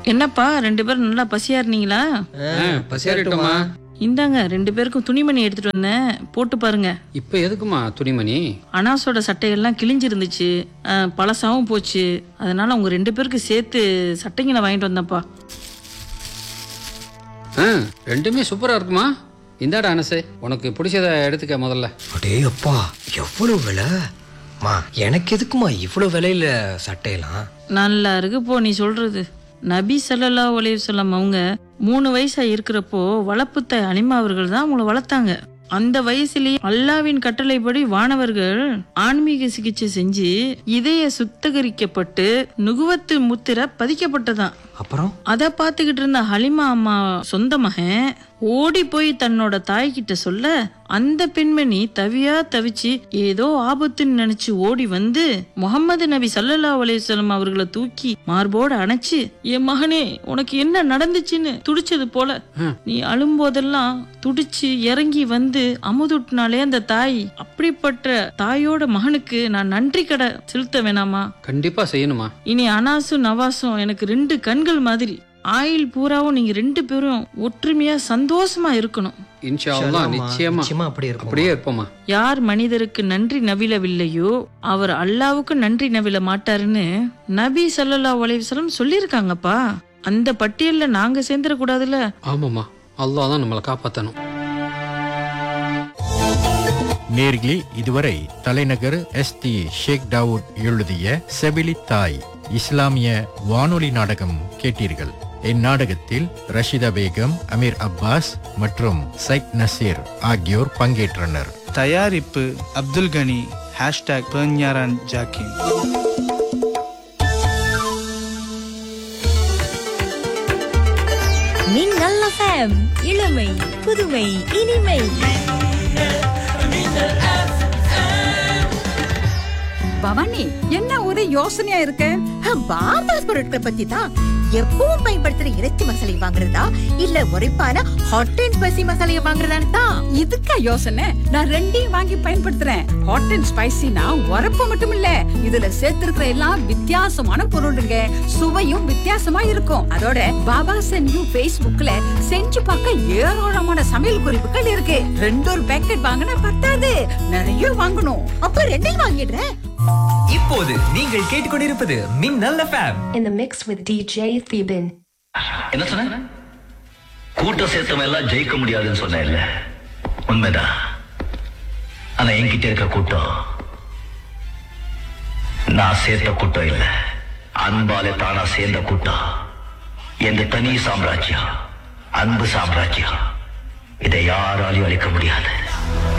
என்னப்பா ரெண்டு பேரும் நல்லா பசியா இருந்தீங்களா பசியாரிட்டோமா இந்தாங்க ரெண்டு பேருக்கும் துணிமணி எடுத்துட்டு வந்தேன் போட்டு பாருங்க இப்போ எதுக்குமா துணிமணி அனாஸோட சட்டையெல்லாம் கிழிஞ்சிருந்துச்சு அஹ், பழசாவும் போச்சு அதனால உங்க ரெண்டு பேருக்கு சேர்த்து சட்டைங்களை வாங்கிட்டு வந்தேன்ப்பா ஆ ரெண்டுமே சூப்பரா இருக்குமா இந்தாடா அனசே உனக்கு பிடிச்சத எடுத்துக்க முதல்ல அடே அப்பா எவ்வளவு விலை மா எனக்கு எதுக்குமா இவ்வளவு விலையில சட்டையெல்லாம் நல்லா இருக்கு போ நீ சொல்றது நபி ஸல்லல்லாஹு அலைஹி வஸல்லம் அவங்க மூணு வயசா இருக்கிறப்போ வளர்ப்புத்தாய் அலிமா அவர்கள் தான் அவங்கள வளர்த்தாங்க அந்த வயசுலயே அல்லாவின் கட்டளைப்படி வானவர்கள் ஆன்மீக சிகிச்சை செஞ்சு இதய சுத்தகரிக்கப்பட்டு நுகுவத்து முத்திரை பதிக்கப்பட்டதாம் அப்புறம் அத பாத்துக்கிட்டு இருந்த ஹலிமா அம்மா சொந்த மகன் ஓடி போய் தன்னோட தாய்கிட்ட சொல்ல அந்த பெண்மணி தவியா தவிச்சு ஏதோ ஆபத்துன்னு நினைச்சு ஓடி வந்து முகமது நபி ஸல்லல்லாஹு அலைஹி வஸல்லம் அவர்களை தூக்கி மார்போட அணைச்சு என் மகனே உனக்கு என்ன நடந்துச்சுன்னு துடிச்சது போல நீ அழும்போதெல்லாம் துடிச்சு இறங்கி வந்து அமுதுட்டினாலே அந்த தாய் அப்படிப்பட்ட தாயோட மகனுக்கு நான் நன்றி கடை செலுத்த வேணாமா கண்டிப்பா செய்யணுமா இனி அனாசும் நவாசும் எனக்கு ரெண்டு கண்கள் மாதிரி ஆயில் பூராவும் நீங்க ரெண்டு பேரும் ஒற்றுமையா சந்தோஷமா இருக்கணும் இன்ஷா அல்லாஹ் நிச்சயமா நிச்சயமா அப்படி இருக்கும் அப்படியே இருப்போமா யார் மனிதருக்கு நன்றி நவிலவில்லையோ அவர் அல்லாவுக்கு நன்றி நவில மாட்டாருன்னு நபி ஸல்லல்லாஹு அலைஹி வஸல்லம் சொல்லியிருக்காங்கப்பா அந்த பட்டியல்ல நாங்க சேர்ந்துடக்கூடாதுல்ல ஆமாம்மா அல்லாஹ் தான் நம்மளை காப்பாற்றணும் நேர்களே இதுவரை தலைநகர் எஸ் டி ஷேக் தாவூத் எழுதிய செவிலி தாய் இஸ்லாமிய வானொலி நாடகம் கேட்டீர்கள் இந்நாடகத்தில் ரஷிதா பேகம் அமீர் அப்பாஸ் மற்றும் சைக் நசீர் ஆகியோர் பங்கேற்றனர் தயாரிப்பு அப்துல் கனி ஹேஷ்டாக் பெர்ஞாரான் ஜாக்கிம் மின்னல் FM இளமை புதுமை இனிமை பவானி என்ன ஒரு யோசனையா இருக்க பாமாஸ் பொருட்கள் பத்தி தான் எப்பவும் பயன்படுத்துற இறைச்சி மசாலை வாங்குறதா இல்ல உரைப்பான ஹாட் அண்ட் ஸ்பைசி மசாலையை வாங்குறதான்னு தான் இதுக்கா யோசனை நான் ரெண்டையும் வாங்கி பயன்படுத்துறேன் ஹாட் அண்ட் ஸ்பைசினா உரப்பு மட்டும் இல்ல இதுல சேர்த்திருக்கிற எல்லாம் வித்தியாசமான பொருளுங்க சுவையும் வித்தியாசமா இருக்கும் அதோட பாபா சென்யூ Facebookல செஞ்சு பார்க்க ஏராளமான சமையல் குறிப்புகள் இருக்கு ரெண்டு ஒரு பேக்கெட் வாங்கினா பத்தாது நிறைய வாங்கணும் அப்ப ரெண்டையும் வாங்கிடுறேன் இப்போது நீங்கள் கேட்டுக்கொண்டிருப்பது Minnal FM In the mix with DJ Thebin. என்ன சொன்ன கூட்டம் சேர்த்தவன் எல்லாம் ஜெயிக்க முடியாதுன்னு சொன்னேன்ல உண்மைதான் ஆனா என்கிட்ட இருக்க கூட்டம் நான் சேர்த்த கூட்டம் இல்ல அன்பால தானா சேர்ந்த கூட்டம் எந்த தனி சாம்ராஜ்யம் அன்பு சாம்ராஜ்யம் இதை யாராலையும் அழிக்க முடியாது